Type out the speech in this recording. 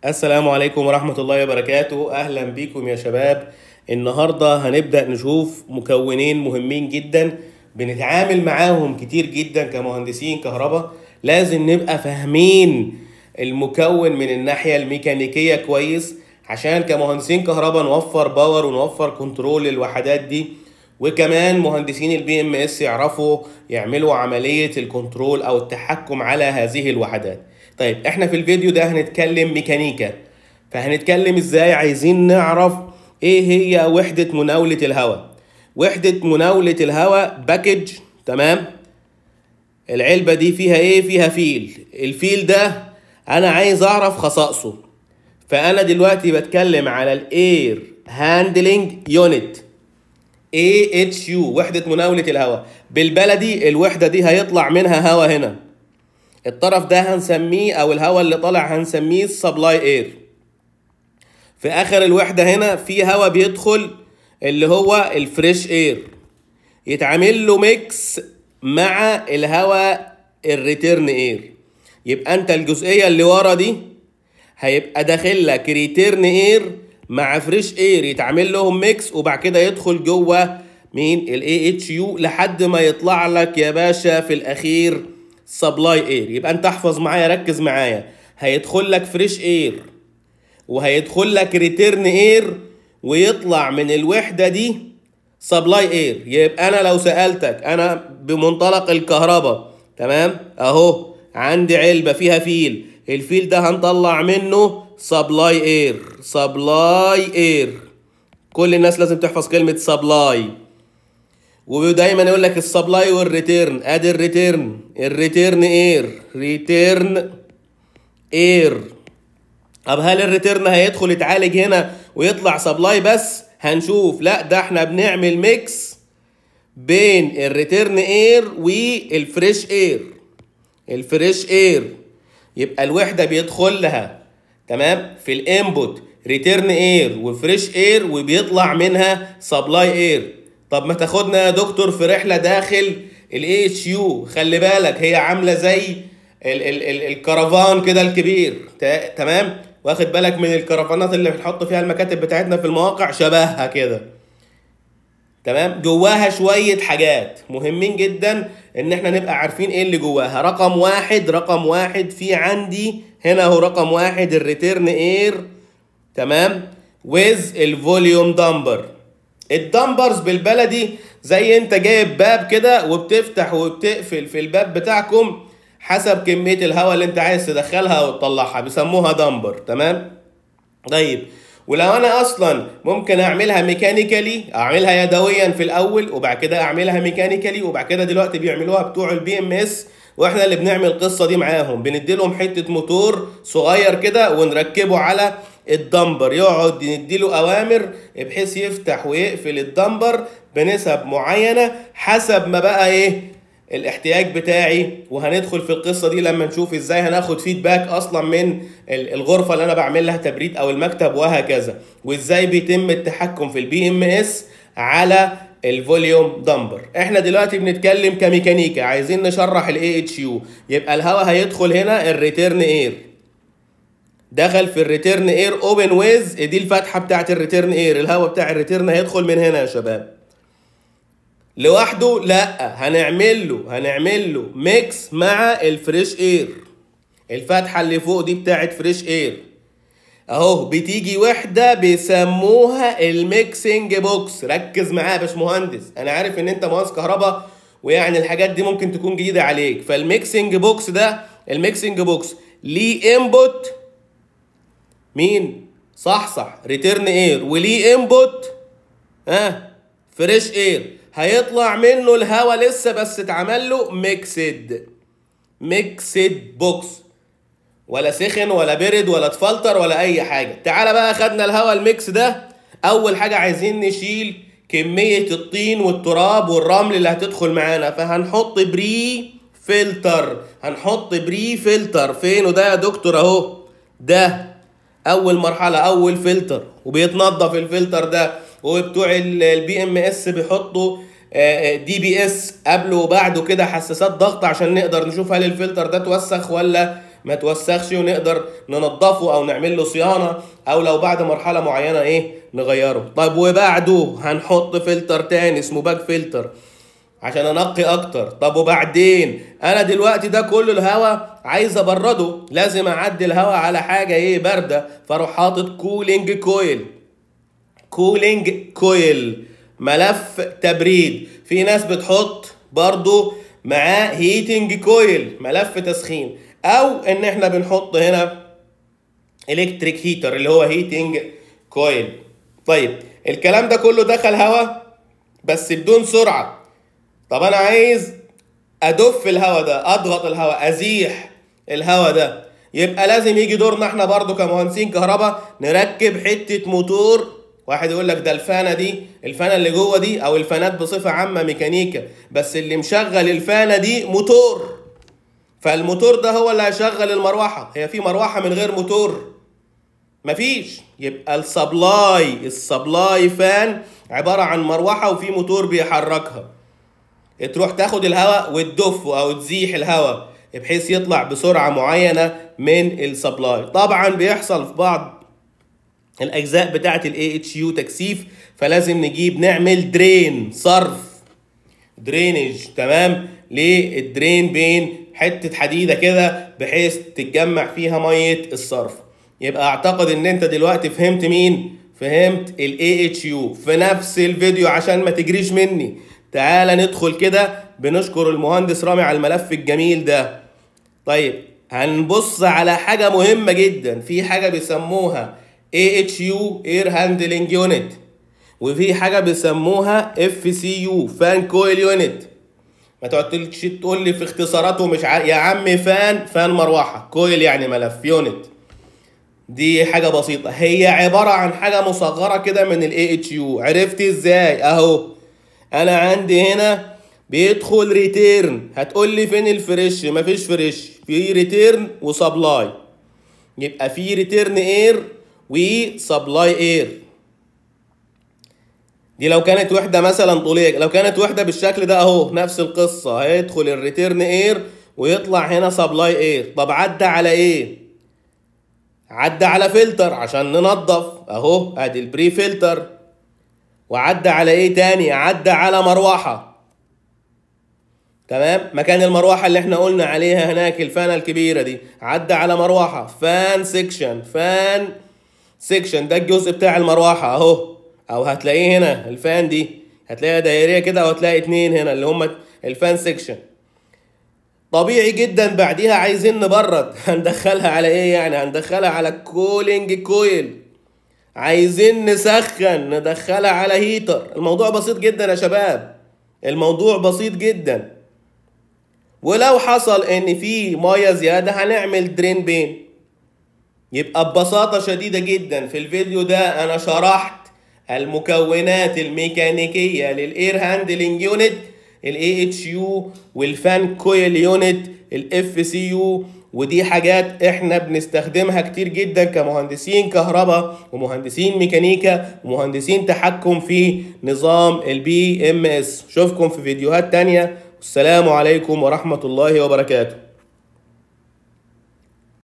السلام عليكم ورحمة الله وبركاته أهلا بيكم يا شباب النهاردة هنبدأ نشوف مكونين مهمين جدا بنتعامل معاهم كتير جدا كمهندسين كهرباء لازم نبقى فاهمين المكون من الناحية الميكانيكية كويس عشان كمهندسين كهرباء نوفر باور ونوفر كنترول للوحدات دي وكمان مهندسين البي ام اس يعرفوا يعملوا عملية الكنترول او التحكم على هذه الوحدات طيب احنا في الفيديو ده هنتكلم ميكانيكا فهنتكلم ازاي عايزين نعرف ايه هي وحدة مناولة الهواء وحدة مناولة الهواء باكج تمام العلبة دي فيها ايه فيها فيل الفيل ده انا عايز اعرف خصائصه فانا دلوقتي بتكلم على الاير هاندلنج يونت اي اتش يو وحدة مناولة الهواء بالبلدي الوحدة دي هيطلع منها هواء هنا الطرف ده هنسميه او الهواء اللي طالع هنسميه السبلاي اير في اخر الوحدة هنا في هواء بيدخل اللي هو الفريش اير يتعمل له ميكس مع الهواء الريتيرن اير يبقى انت الجزئية اللي ورا دي هيبقى داخل لك ريتيرن اير مع فريش اير يتعمل لهم ميكس وبعد كده يدخل جوه مين الاي اتش يو لحد ما يطلع لك يا باشا في الاخير سبلاي اير يبقى انت احفظ معايا ركز معايا هيدخل لك فريش اير وهيدخل لك ريتيرن اير ويطلع من الوحده دي سبلاي اير يبقى انا لو سالتك انا بمنطلق الكهرباء تمام اهو عندي علبه فيها فيل الفيل ده هنطلع منه سبلاي اير سبلاي اير كل الناس لازم تحفظ كلمه سبلاي ودايما يقول لك السبلاي والريتيرن ادي الريتيرن الريتيرن اير ريتيرن اير طب هل الريتيرن هيدخل يتعالج هنا ويطلع سبلاي بس هنشوف لا ده احنا بنعمل ميكس بين الريتيرن اير والفريش اير الفريش اير يبقى الوحده بيدخل لها تمام في الانبوت ريتيرن اير وفريش اير وبيطلع منها سبلاي اير طب ما تاخدنا يا دكتور في رحله داخل الاي اتش يو خلي بالك هي عامله زي ال ال ال الكرفان كده الكبير تمام واخد بالك من الكرفانات اللي بنحط فيها المكاتب بتاعتنا في المواقع شبهها كده تمام جواها شوية حاجات مهمين جدا ان احنا نبقى عارفين ايه اللي جواها رقم واحد رقم واحد في عندي هنا اهو رقم واحد الريتيرن اير تمام ويز الفوليوم دامبر الدمبرز بالبلدي زي انت جايب باب كده وبتفتح وبتقفل في الباب بتاعكم حسب كمية الهواء اللي انت عايز تدخلها وتطلعها بيسموها دمبر تمام طيب ولو انا اصلا ممكن اعملها ميكانيكالي اعملها يدويا في الاول وبعد كده اعملها ميكانيكالي وبعد كده دلوقتي بيعملوها بتوع البي ام اس واحنا اللي بنعمل القصه دي معاهم بنديلهم حته موتور صغير كده ونركبه على الدمبر يقعد نديله اوامر بحيث يفتح ويقفل الدمبر بنسب معينه حسب ما بقى ايه الاحتياج بتاعي وهندخل في القصه دي لما نشوف ازاي هناخد فيدباك اصلا من الغرفه اللي انا بعمل لها تبريد او المكتب وهكذا وازاي بيتم التحكم في البي ام اس على الفوليوم دمبر احنا دلوقتي بنتكلم كميكانيكا عايزين نشرح الاي اتش يو يبقى الهواء هيدخل هنا الريتيرن اير دخل في الريتيرن اير اوبن ويز دي الفتحه بتاعت الريتيرن اير الهواء بتاع الريتيرن هيدخل من هنا يا شباب لوحده لا هنعمل له هنعمل له ميكس مع الفريش اير الفتحه اللي فوق دي بتاعت فريش اير اهو بتيجي وحده بيسموها الميكسنج بوكس ركز معايا يا باشمهندس انا عارف ان انت مهندس كهرباء ويعني الحاجات دي ممكن تكون جديده عليك فالميكسنج بوكس ده الميكسنج بوكس ليه انبوت مين صح صح ريتيرن اير وليه انبوت ها آه. فريش اير هيطلع منه الهواء لسه بس اتعمل له ميكسد ميكسد بوكس ولا سخن ولا برد ولا اتفلتر ولا اي حاجه تعالى بقى خدنا الهواء الميكس ده اول حاجه عايزين نشيل كميه الطين والتراب والرمل اللي هتدخل معانا فهنحط بري فلتر هنحط بري فلتر فين وده يا دكتور اهو ده اول مرحله اول فلتر وبيتنضف الفلتر ده وبتوع البي ام اس بيحطوا دي بي اس قبله وبعده كده حساسات ضغط عشان نقدر نشوف هل الفلتر ده اتوسخ ولا ما توسخش ونقدر ننضفه او نعمل له صيانه او لو بعد مرحله معينه ايه نغيره طيب وبعده هنحط فلتر تاني اسمه باك فلتر عشان انقي اكتر طب وبعدين انا دلوقتي ده كل الهواء عايز ابرده لازم اعدي الهواء على حاجه ايه بارده فاروح حاطط كولينج كويل كولينج كويل ملف تبريد في ناس بتحط برضو معاه هيتنج كويل ملف تسخين او ان احنا بنحط هنا الكتريك هيتر اللي هو هيتنج كويل طيب الكلام ده كله دخل هواء بس بدون سرعه طب انا عايز ادف الهواء ده اضغط الهواء ازيح الهواء ده يبقى لازم يجي دورنا احنا برضو كمهندسين كهرباء نركب حته موتور واحد يقول لك ده الفانه دي الفانه اللي جوه دي او الفانات بصفه عامه ميكانيكا بس اللي مشغل الفانه دي موتور فالموتور ده هو اللي هيشغل المروحه هي في مروحه من غير موتور مفيش يبقى السبلاي السبلاي فان عباره عن مروحه وفي موتور بيحركها تروح تاخد الهواء وتدفه او تزيح الهواء بحيث يطلع بسرعه معينه من السبلاي طبعا بيحصل في بعض الاجزاء بتاعه الاي اتش يو تكثيف فلازم نجيب نعمل درين صرف درينج تمام للدرين بين حته حديده كده بحيث تتجمع فيها ميه الصرف يبقى اعتقد ان انت دلوقتي فهمت مين فهمت الاي اتش يو في نفس الفيديو عشان ما تجريش مني تعالى ندخل كده بنشكر المهندس رامي على الملف الجميل ده طيب هنبص على حاجة مهمة جدا في حاجة بيسموها AHU Air Handling Unit وفي حاجة بيسموها FCU Fan Coil Unit ما تقعدش تقول لي في اختصاراته مش ع... يا عم فان فان مروحة كويل يعني ملف يونت دي حاجة بسيطة هي عبارة عن حاجة مصغرة كده من ال AHU عرفت ازاي اهو انا عندي هنا بيدخل ريتيرن هتقول لي فين الفريش مفيش فريش في ريتيرن وسبلاي يبقى في ريتيرن اير وسبلاي اير دي لو كانت وحده مثلا طوليه لو كانت وحده بالشكل ده اهو نفس القصه هيدخل الريتيرن اير ويطلع هنا سبلاي اير طب عدى على ايه عدى على فلتر عشان ننظف اهو ادي البري فلتر وعدى على ايه تاني عدى على مروحة تمام مكان المروحة اللي احنا قلنا عليها هناك الفانة الكبيرة دي عدى على مروحة فان سيكشن فان سيكشن ده الجزء بتاع المروحة اهو او هتلاقيه هنا الفان دي هتلاقيها دايرية كده او هتلاقي اتنين هنا اللي هما الفان سيكشن طبيعي جدا بعديها عايزين نبرد هندخلها على ايه يعني هندخلها على الكولينج كويل عايزين نسخن ندخلها على هيتر الموضوع بسيط جدا يا شباب الموضوع بسيط جدا ولو حصل ان في ميه زياده هنعمل درين بين يبقى ببساطه شديده جدا في الفيديو ده انا شرحت المكونات الميكانيكيه للاير هاندلنج يونت الاي اتش يو والفان كويل يونت الاف سي يو ودي حاجات احنا بنستخدمها كتير جدا كمهندسين كهرباء ومهندسين ميكانيكا ومهندسين تحكم في نظام البي ام اس اشوفكم في فيديوهات تانية والسلام عليكم ورحمة الله وبركاته